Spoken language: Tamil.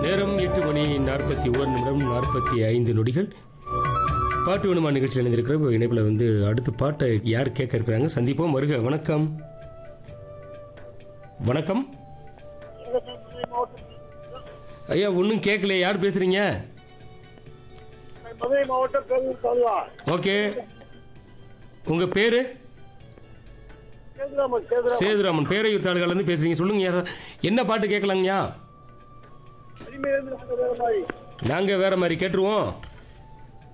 நேரம் எட்டு மணி நாற்பத்தி ஒரு நிமிடம் நாற்பத்தி ஐந்து நொடிகள் பாட்டு வேணுமா நிகழ்ச்சியில் இணைந்திருக்கிற இப்போ இணைப்பில் வந்து அடுத்த பாட்டை யார் கேட்க இருக்கிறாங்க சந்திப்போம் வருக வணக்கம் வணக்கம் ஐயா ஒன்றும் கேட்கல யார் பேசுறீங்க மதுரை மாவட்டம் பேரூர் தாலுவா ஓகே உங்க பேரு சேதுராமன் சேதுராமன் சேதுராமன் பேரையூர் தாலுகாலேருந்து பேசுறீங்க சொல்லுங்க யாரா என்ன பாட்டு கேட்கலாங்கய்யா அடிமையிலிருந்து வந்த வேற மாதிரி நாங்கள் வேற மாதிரி கேட்டுருவோம்